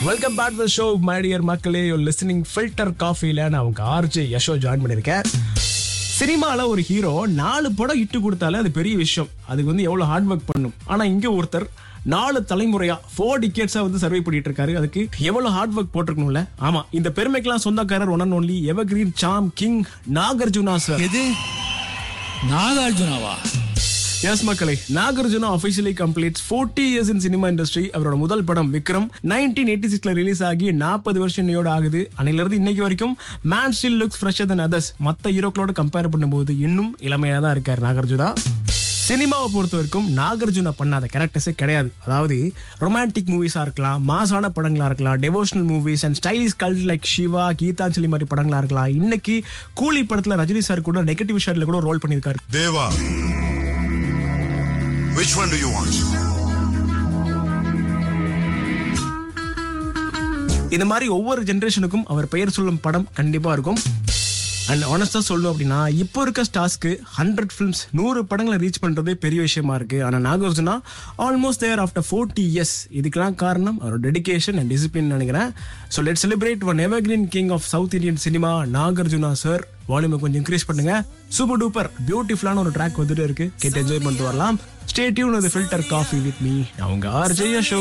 Welcome back to show my dear மக்களே you listening filter காஃபில நான் உங்க ஆர்ஜே யஷோ ஜாயின் பண்ணியிருக்கேன் சினிமால ஒரு ஹீரோ நாலு படம் இட்டு கொடுத்தாலே அது பெரிய விஷயம் அதுக்கு வந்து எவ்வளவு ஹார்ட் ஒர்க் பண்ணும் ஆனா இங்க ஒருத்தர் நாலு தலைமுறையா ஃபோர் டிக்கெட்ஸா வந்து சர்வே பண்ணிட்டு இருக்காரு அதுக்கு எவ்வளவு ஹார்ட் ஒர்க் போட்டிருக்கணும்ல ஆமா இந்த பெருமைக்கெல்லாம் சொந்தக்காரர் one and only evergreen Sam king Nagarjuna sir எது நாகார்ஜுனாவா எஸ் மக்களே Nagarjuna officially completes 40 years in cinema industry அவரோட முதல் படம் விக்ரம் நைன்டீன் எயிட்டி சிக்ஸ்ல ரிலீஸ் ஆகி நாற்பது வருஷம் இன்னையோட ஆகுது அன்னையில இருந்து இன்னைக்கு வரைக்கும் man still looks fresher than others மத்த ஹீரோக்களோட கம்பேர் பண்ணும்போது இன்னும் இளமையா தான் இருக்காரு நாகார்ஜுனா சினிமாவை பொறுத்த வரைக்கும் நாகார்ஜுனா பண்ணாத கேரக்டர்ஸே கிடையாது அதாவது ரொமான்டிக் மூவிஸா இருக்கலாம் மாசான படங்களா இருக்கலாம் devotional movies and stylish cult like Shiva Geethanjali மாதிரி படங்களா இருக்கலாம் இன்னைக்கு கூலி படத்துல ரஜினி சார் கூட நெகட்டிவ் ஷேட்ல கூட ரோல் பண்ணியிருக்காரு Deva. Which one do you want? இந்த மாதிரி ஒவ்வொரு ஜெனரேஷனுக்கும் அவர் பெயர் சொல்லும் படம் கண்டிப்பா இருக்கும் அண்ட் ஆனஸ்டா சொல்லணும் அப்படின்னா இப்போ இருக்க ஸ்டார்ஸ்க்கு ஹண்ட்ரட் ஃபிலிம்ஸ் நூறு படங்களை ரீச் பண்றதே பெரிய விஷயமா இருக்கு ஆனா Nagarjuna almost there after forty years இதுக்கெல்லாம் காரணம் அவரோட டெடிகேஷன் அண்ட் டிசிப்ளின் நினைக்கிறேன் so let celebrate one evergreen king of south Indian cinema Nagarjuna sir வால்யூமை கொஞ்சம் இன்க்ரீஸ் பண்ணுங்க சூப்பர் டூப்பர் பியூட்டிஃபுல்லான ஒரு ட்ராக் வந்துட்டு இருக்கு கேட்டு என்ஜாய் பண்ணிட்டு வரலாம் ஸ்டே டியூன் அது ஃபில்டர் காஃபி வித் மீ அவங்க ஆர்ஜே ஷோ